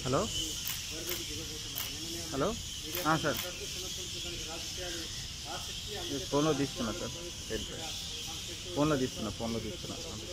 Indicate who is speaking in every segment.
Speaker 1: Hello hello ఆ, sir ఇది ఫోన్లో తీస్తున్నా సార్ ఏంటి సార్? ఫోన్లో తీస్తున్నా ఫోన్లో తీస్తున్నా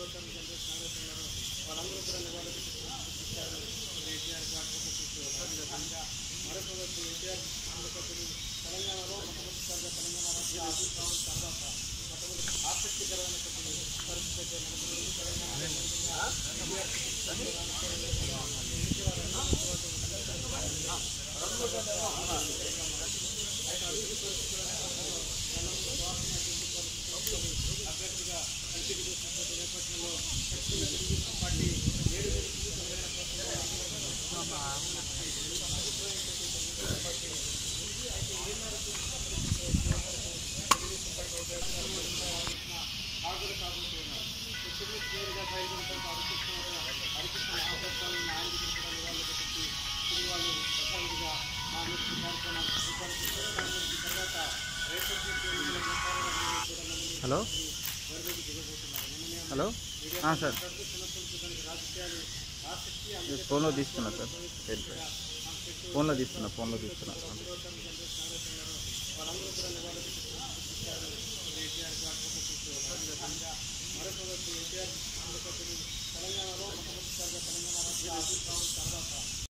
Speaker 1: హలో హలో ఆ, సార్ ఇది ఫోన్లో తీస్తున్నా సార్ ఏంటి సార్? ఫోన్లో తీస్తున్నా ఫోన్లో తీస్తున్నా